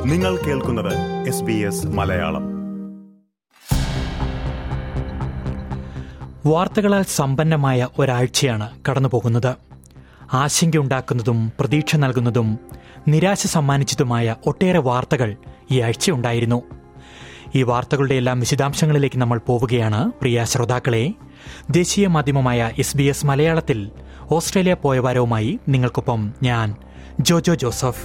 നിങ്ങൾ കേൾക്കുന്നത് S B S Malayalam വാർത്തകളാൽ സമ്പന്നമായ ഒരാഴ്ചയാണ് കടന്നുപോകുന്നത് ആശങ്കയുണ്ടാക്കുന്നതും പ്രതീക്ഷ നൽകുന്നതും നിരാശ സമ്മാനിച്ചതുമായ ഒട്ടേറെ വാർത്തകൾ ഈ ആഴ്ചയുണ്ടായിരുന്നു ഈ വാർത്തകളുടെ എല്ലാം വിശദാംശങ്ങളിലേക്ക് നമ്മൾ പോവുകയാണ് പ്രിയ ശ്രോതാക്കളെ ദേശീയ മാധ്യമമായ എസ് ബി എസ് മലയാളത്തിൽ ഓസ്ട്രേലിയ പോയവാരവുമായി നിങ്ങൾക്കൊപ്പം ഞാൻ ജോജോ ജോസഫ്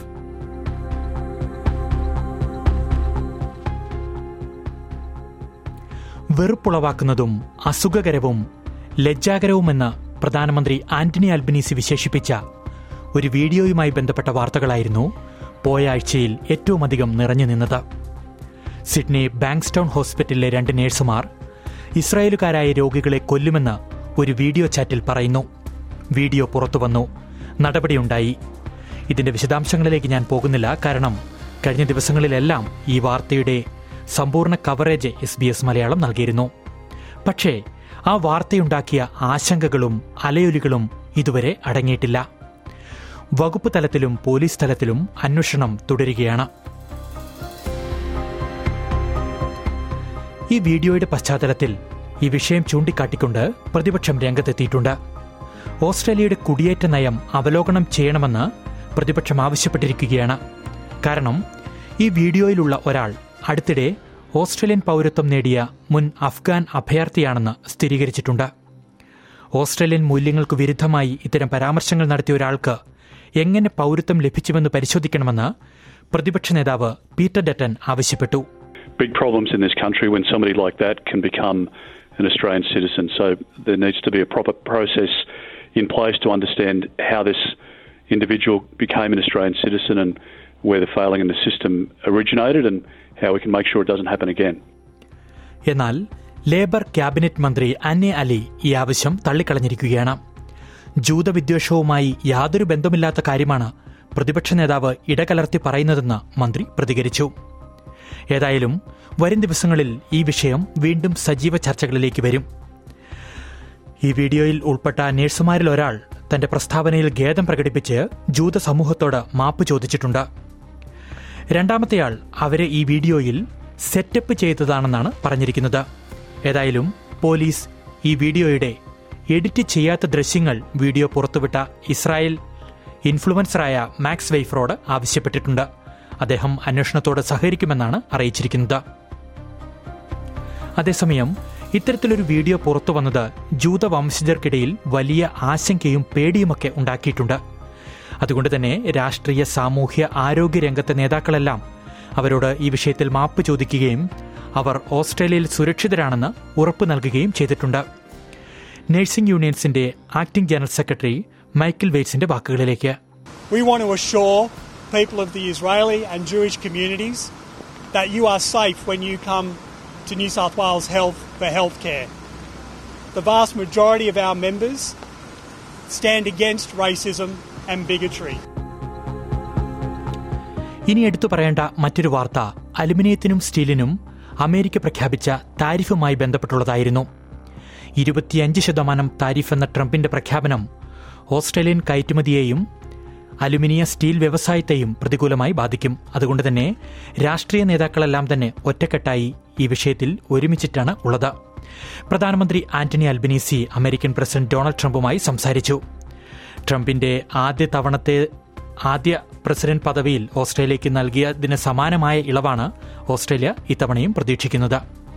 വെറുപ്പുളവാക്കുന്നതും അസുഖകരവും ലജ്ജാകരവുമെന്ന് പ്രധാനമന്ത്രി ആന്റണി അൽബനീസി വിശേഷിപ്പിച്ച ഒരു വീഡിയോയുമായി ബന്ധപ്പെട്ട വാർത്തകളായിരുന്നു പോയ ആഴ്ചയിൽ ഏറ്റവുമധികം നിറഞ്ഞു നിന്നത് സിഡ്നി ബാങ്ക്സ്റ്റൌൺ ഹോസ്പിറ്റലിലെ രണ്ട് നഴ്സുമാർ ഇസ്രായേലുകാരായ രോഗികളെ കൊല്ലുമെന്ന് ഒരു വീഡിയോ ചാറ്റിൽ പറയുന്നു വീഡിയോ പുറത്തുവന്നു നടപടിയുണ്ടായി ഇതിന്റെ വിശദാംശങ്ങളിലേക്ക് ഞാൻ പോകുന്നില്ല കാരണം കഴിഞ്ഞ ദിവസങ്ങളിലെല്ലാം ഈ വാർത്തയുടെ സമ്പൂർണ്ണ coverage S B S Malayalam നൽകിയിരുന്നു പക്ഷേ ആ വാർത്തയുണ്ടാക്കിയ ആശങ്കകളും അലയൊലികളും ഇതുവരെ അടങ്ങിയിട്ടില്ല വകുപ്പ് തലത്തിലും പോലീസ് തലത്തിലും അന്വേഷണം തുടരുകയാണ് ഈ വീഡിയോയുടെ പശ്ചാത്തലത്തിൽ ഈ വിഷയം ചൂണ്ടിക്കാട്ടിക്കൊണ്ട് പ്രതിപക്ഷം രംഗത്തെത്തിയിട്ടുണ്ട് ഓസ്ട്രേലിയയുടെ കുടിയേറ്റ നയം അവലോകനം ചെയ്യണമെന്ന് പ്രതിപക്ഷം ആവശ്യപ്പെട്ടിരിക്കുകയാണ് കാരണം ഈ വീഡിയോയിലുള്ള ഒരാൾ അടുത്തിടെ ഓസ്ട്രേലിയൻ പൗരത്വം നേടിയ മുൻ അഫ്ഗാൻ അഭയാർത്ഥിയാണെന്ന് സ്ഥിരീകരിച്ചിട്ടുണ്ട് ഓസ്ട്രേലിയൻ മൂല്യങ്ങൾക്ക് വിരുദ്ധമായി ഇത്തരം പരാമർശങ്ങൾ നടത്തിയ ഒരാൾക്ക് എങ്ങനെ പൗരത്വം ലഭിച്ചുവെന്ന് പരിശോധിക്കണമെന്ന് പ്രതിപക്ഷ നേതാവ് പീറ്റർ ഡറ്റൻ ആവശ്യപ്പെട്ടു big problems in this country when somebody like that can become an Australian citizen. So there needs to be a proper process in place to understand how this individual became an Australian citizen and where the failing in the system originated and how we can make sure it doesn't happen again. എന്നാൽ Labour cabinet മന്ത്രി Anne Ali ഈ ആവശ്യം തള്ളിക്കളഞ്ഞിരിക്കുകയാണ് ജൂതവിദ്വേഷവുമായി യാതൊരു ബന്ധമില്ലാത്ത കാര്യമാണ് പ്രതിപക്ഷ നേതാവ് ഇടകലർത്തി പറയുന്നതെന്ന് മന്ത്രി പ്രതികരിച്ചു ഏതായാലും വരും ദിവസങ്ങളിൽ ഈ വിഷയം വീണ്ടും സജീവ ചർച്ചകളിലേക്ക് വരും ഈ വീഡിയോയിൽ ഉൾപ്പെട്ട നഴ്സുമാരിൽ ഒരാൾ തന്റെ പ്രസ്താവനയിൽ ഖേദം പ്രകടിപ്പിച്ച് ജൂത സമൂഹത്തോട് മാപ്പ് ചോദിച്ചിട്ടുണ്ട് രണ്ടാമത്തെയാൾ അവരെ ഈ വീഡിയോയിൽ സെറ്റപ്പ് ചെയ്തതാണെന്നാണ് പറഞ്ഞിരിക്കുന്നത് ഏതായാലും പോലീസ് ഈ വീഡിയോയുടെ എഡിറ്റ് ചെയ്യാത്ത ദൃശ്യങ്ങൾ വീഡിയോ പുറത്തുവിട്ട ഇസ്രായേൽ ഇൻഫ്ലുവൻസറായ മാക്സ് വെയ്ഫറോട് ആവശ്യപ്പെട്ടിട്ടുണ്ട് അദ്ദേഹം അന്വേഷണത്തോട് സഹകരിക്കുമെന്നാണ് അറിയിച്ചിരിക്കുന്നത് അതേസമയം ഇത്തരത്തിലൊരു വീഡിയോ പുറത്തു വന്നത് ജൂതവംശജർക്കിടയിൽ വലിയ ആശങ്കയും പേടിയുമൊക്കെ ഉണ്ടാക്കിയിട്ടുണ്ട് അതുകൊണ്ട് തന്നെ രാഷ്ട്രീയ സാമൂഹ്യ ആരോഗ്യ രംഗത്തെ നേതാക്കളെല്ലാം അവരോട് ഈ വിഷയത്തിൽ മാപ്പ് ചോദിക്കുകയും അവർ ഓസ്ട്രേലിയയിൽ സുരക്ഷിതരാണെന്ന് ഉറപ്പു നൽകുകയും ചെയ്തിട്ടുണ്ട് നഴ്സിംഗ് യൂണിയൻസിന്റെ ആക്ടിംഗ് ജനറൽ സെക്രട്ടറി മൈക്കിൾ വെയ്റ്റ്സിന്റെ വാക്കുകളിലേക്ക് We want to assure people of the Israeli and Jewish communities that you are safe when you come to New South Wales Health for healthcare. The vast majority of our members stand against racism and bigotry. ഇനി എടുത്തു പറയേണ്ട മറ്റൊരു വാർത്ത അലുമിനിയത്തിനും സ്റ്റീലിനും America പ്രഖ്യാപിച്ച താരിഫുമായി ബന്ധപ്പെട്ടുള്ളതായിരുന്നു ഇരുപത്തിയഞ്ച് ശതമാനം tariff എന്ന ട്രംപിന്റെ പ്രഖ്യാപനം ഓസ്ട്രേലിയൻ കയറ്റുമതിയെയും അലുമിനിയ സ്റ്റീൽ വ്യവസായത്തെയും പ്രതികൂലമായി ബാധിക്കും അതുകൊണ്ട് തന്നെ രാഷ്ട്രീയ നേതാക്കളെല്ലാം തന്നെ ഒറ്റക്കെട്ടായി ഈ വിഷയത്തിൽ ഒരുമിച്ചിട്ടാണ് ഉള്ളത് പ്രധാനമന്ത്രി Anthony Albanese American president Donald ട്രംപുമായി സംസാരിച്ചു ട്രംപിന്റെ ആദ്യ തവണത്തെ ആദ്യ പ്രസിഡന്റ് പദവിയിൽ ഓസ്ട്രേലിയയ്ക്ക് നൽകിയതിന് സമാനമായ ഇളവാണ് ഓസ്ട്രേലിയ ഇത്തവണയും പ്രതീക്ഷിക്കുന്നത്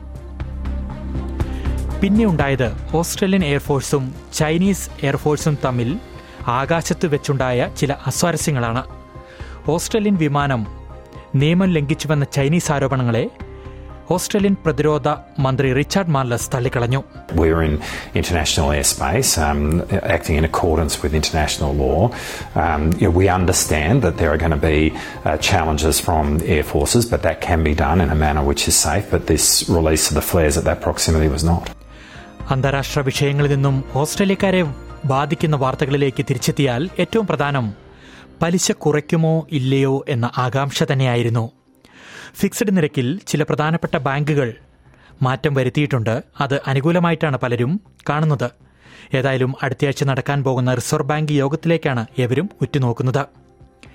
പിന്നെ ഉണ്ടായത് ഓസ്ട്രേലിയൻ എയർഫോഴ്സും ചൈനീസ് എയർഫോഴ്സും തമ്മിൽ ആകാശത്ത് വെച്ചുണ്ടായ ചില അസ്വാരസ്യങ്ങളാണ് ഓസ്ട്രേലിയൻ വിമാനം നിയമം ലംഘിച്ചുവെന്ന ചൈനീസ് ആരോപണങ്ങളെ ഓസ്ട്രേലിയൻ പ്രതിരോധ മന്ത്രി റിച്ചാർഡ് മാർലസ് തള്ളിക്കളഞ്ഞു We're in international airspace, um, acting in accordance with international law. Um, you know, we understand that there are going to be uh, challenges from air forces, but that can be done in a manner which is safe. But this release of the flares at that proximity was not. അന്താരാഷ്ട്ര വിഷയങ്ങളിൽ നിന്നും ഓസ്ട്രേലിയക്കാരെ ബാധിക്കുന്ന വാർത്തകളിലേക്ക് തിരിച്ചെത്തിയാൽ ഏറ്റവും പ്രധാനം പലിശ കുറയ്ക്കുമോ ഇല്ലയോ എന്ന ആകാംക്ഷ തന്നെയായിരുന്നു ഫിക്സഡ് നിരക്കിൽ ചില പ്രധാനപ്പെട്ട ബാങ്കുകൾ മാറ്റം വരുത്തിയിട്ടുണ്ട് അത് അനുകൂലമായിട്ടാണ് പലരും കാണുന്നത് ഏതായാലും അടുത്തയാഴ്ച നടക്കാൻ പോകുന്ന റിസർവ് ബാങ്ക് യോഗത്തിലേക്കാണ് ഏവരും ഉറ്റുനോക്കുന്നത്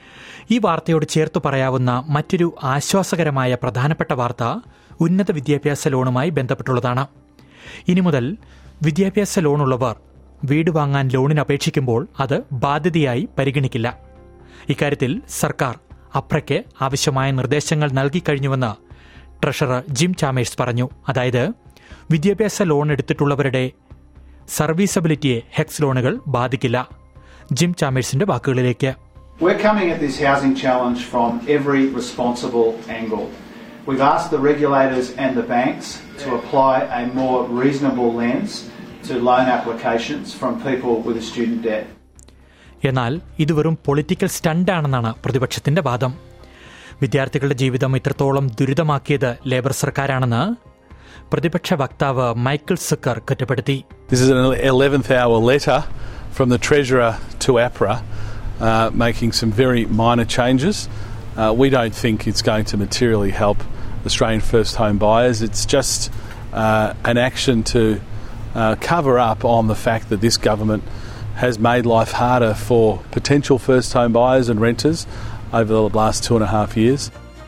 ഈ വാർത്തയോട് ചേർത്ത് പറയാവുന്ന മറ്റൊരു ആശ്വാസകരമായ പ്രധാനപ്പെട്ട വാർത്ത ഉന്നത വിദ്യാഭ്യാസ ലോണുമായി ബന്ധപ്പെട്ടുള്ളതാണ് ഇനി മുതൽ വിദ്യാഭ്യാസ ലോണുള്ളവർ വീട് വാങ്ങാൻ ലോണിന് അപേക്ഷിക്കുമ്പോൾ അത് ബാധ്യതയായി പരിഗണിക്കില്ല ഇക്കാര്യത്തിൽ സർക്കാർ അപ്രയ്ക്ക് ആവശ്യമായ നിർദ്ദേശങ്ങൾ നൽകിക്കഴിഞ്ഞുവെന്ന് ട്രഷറർ ജിം ചാമേഴ്സ് പറഞ്ഞു അതായത് വിദ്യാഭ്യാസ ലോൺ എടുത്തിട്ടുള്ളവരുടെ സർവീസബിലിറ്റിയെ ഹെക്സ് ലോണുകൾ ബാധിക്കില്ല ജിം ചാമേഴ്സിന്റെ വാക്കുകളിലേക്ക് We're coming at this housing challenge from every responsible angle. We've asked the regulators and the banks to apply a more reasonable lens to loan applications from people with a student debt. എന്നാൽ ഇത് വെറും political സ്റ്റണ്ടാണെന്നാണ് പ്രതിപക്ഷത്തിന്റെ വാദം വിദ്യാർത്ഥികളുടെ ജീവിതം ഇത്രത്തോളം ദുരിതമാക്കിയത് labour സർക്കാരാണെന്ന് പ്രതിപക്ഷ വക്താവ് മൈക്കിൾ സുക്കർ കുറ്റപ്പെടുത്തി This is an 11th hour letter from the Treasurer to APRA uh, making some very minor changes. Uh, we don't think it's going to materially help Australian first home buyers. It's just uh, an action to uh, cover up on the fact that this government has made life harder for potential first home buyers and renters over the last two and a half years.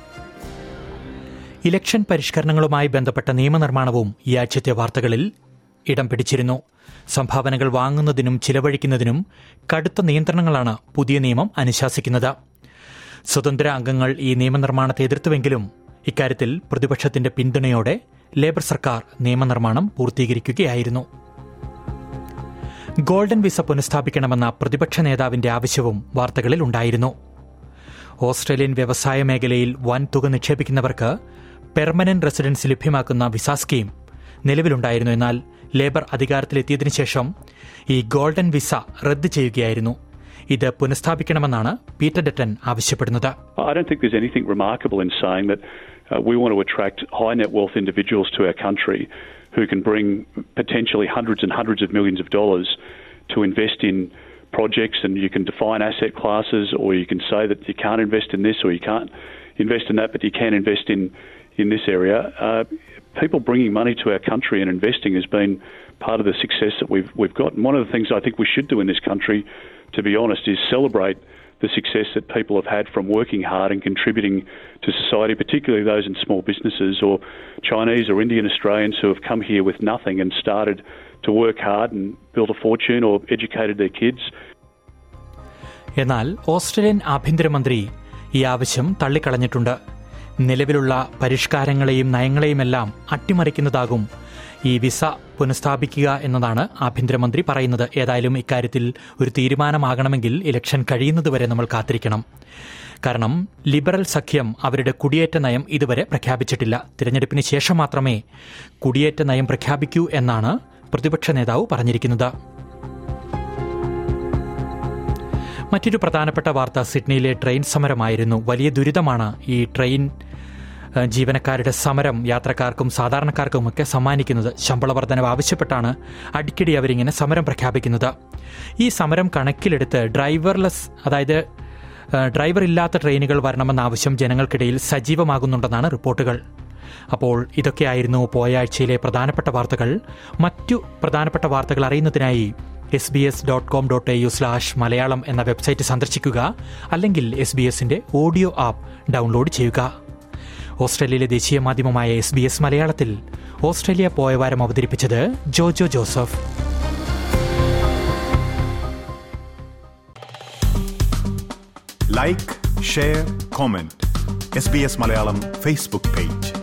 Election പരിഷ്കരണങ്ങളുമായി ബന്ധപ്പെട്ട നിയമനിർമ്മാണവും ഈ ആഴ്ചത്തെ വാർത്തകളിൽ ഇടം പിടിച്ചിരുന്നു സംഭാവനകൾ വാങ്ങുന്നതിനും ചിലവഴിക്കുന്നതിനും കടുത്ത നിയന്ത്രണങ്ങളാണ് പുതിയ നിയമം അനുശാസിക്കുന്നത് സ്വതന്ത്ര അംഗങ്ങൾ ഈ നിയമനിർമ്മാണത്തെ എതിർത്തുവെങ്കിലും ഇക്കാര്യത്തിൽ പ്രതിപക്ഷത്തിന്റെ പിന്തുണയോടെ ലേബർ സർക്കാർ നിയമനിർമ്മാണം പൂർത്തീകരിക്കുകയായിരുന്നു ഗോൾഡൻ വിസ പുനഃസ്ഥാപിക്കണമെന്ന പ്രതിപക്ഷ നേതാവിന്റെ ആവശ്യവും വാർത്തകളിൽ ഉണ്ടായിരുന്നു ഓസ്ട്രേലിയൻ വ്യവസായ മേഖലയിൽ വൻ തുക നിക്ഷേപിക്കുന്നവർക്ക് പെർമനന്റ് റെസിഡൻസ് ലഭ്യമാക്കുന്ന വിസ സ്കീം നിലവിലുണ്ടായിരുന്നു എന്നാൽ ലേബർ അധികാരത്തിലെത്തിയതിനു ശേഷം ഈ ഗോൾഡൻ വിസ റദ്ദ് ചെയ്യുകയായിരുന്നു ഇത് പുനഃസ്ഥാപിക്കണമെന്നാണ് പീറ്റർ ഡെറ്റൻ ആവശ്യപ്പെടുന്നത് I don't think there's anything remarkable in saying that uh, we want to attract high net wealth individuals to our country who can bring potentially hundreds and hundreds of millions of dollars to invest in projects and you can define asset classes or you can say that you can't invest in this or you can't invest in that but you can invest in in this area uh, people bringing money to our country and investing has been part of the success that we've we've got and one of the things I think we should do in this country to be honest is celebrate the success that people have had from working hard and contributing to society, particularly those in small businesses or Chinese or Indian Australians who have come here with nothing and started to work hard and built a fortune or educated their kids. എന്നാൽ Australian ആഭ്യന്തരമന്ത്രി ഈ ആവശ്യം തള്ളിക്കളഞ്ഞിട്ടുണ്ട് നിലവിലുള്ള പരിഷ്കാരങ്ങളെയും നയങ്ങളെയുമെല്ലാം അട്ടിമറിക്കുന്നതാകും ഈ visa പുനഃസ്ഥാപിക്കുക എന്നതാണ് ആഭ്യന്തരമന്ത്രി പറയുന്നത് ഏതായാലും ഇക്കാര്യത്തിൽ ഒരു തീരുമാനമാകണമെങ്കിൽ ഇലക്ഷൻ കഴിയുന്നതുവരെ നമ്മൾ കാത്തിരിക്കണം കാരണം ലിബറൽ സഖ്യം അവരുടെ കുടിയേറ്റ നയം ഇതുവരെ പ്രഖ്യാപിച്ചിട്ടില്ല തിരഞ്ഞെടുപ്പിന് ശേഷം മാത്രമേ കുടിയേറ്റ നയം പ്രഖ്യാപിക്കൂ എന്നാണ് പ്രതിപക്ഷ നേതാവ് പറഞ്ഞിരിക്കുന്നത് മറ്റൊരു പ്രധാനപ്പെട്ട വാർത്ത സിഡ്നിയിലെ ട്രെയിൻ സമരമായിരുന്നു വലിയ ദുരിതമാണ് ഈ ട്രെയിൻ ഏഹ്, ജീവനക്കാരുടെ സമരം യാത്രക്കാർക്കും സാധാരണക്കാർക്കുമൊക്കെ സമ്മാനിക്കുന്നത് ശമ്പള വർധനവ് ആവശ്യപ്പെട്ടാണ് അടിക്കടി അവരിങ്ങനെ സമരം പ്രഖ്യാപിക്കുന്നത് ഈ സമരം കണക്കിലെടുത്ത് ഡ്രൈവർലെസ് അതായത് ഏഹ്, ഡ്രൈവർ ഇല്ലാത്ത ട്രെയിനുകൾ വരണമെന്ന ആവശ്യം ജനങ്ങൾക്കിടയിൽ സജീവമാകുന്നുണ്ടെന്നാണ് റിപ്പോർട്ടുകൾ അപ്പോൾ ഇതൊക്കെയായിരുന്നു പോയ ആഴ്ചയിലെ പ്രധാനപ്പെട്ട വാർത്തകൾ മറ്റു പ്രധാനപ്പെട്ട വാർത്തകൾ അറിയുന്നതിനായി S B S dot com dot A U slash Malayalam എന്ന വെബ്സൈറ്റ് സന്ദർശിക്കുക അല്ലെങ്കിൽ എസ് ബി എസിന്റെ ഓഡിയോ ആപ്പ് ഡൗൺലോഡ് ചെയ്യുക ഓസ്ട്രേലിയയിലെ ദേശീയ മാധ്യമമായ എസ് ബി എസ് മലയാളത്തിൽ ഓസ്ട്രേലിയ പോയ വാരം അവതരിപ്പിച്ചത് Jojo Joseph like share comment S B S Malayalam Facebook page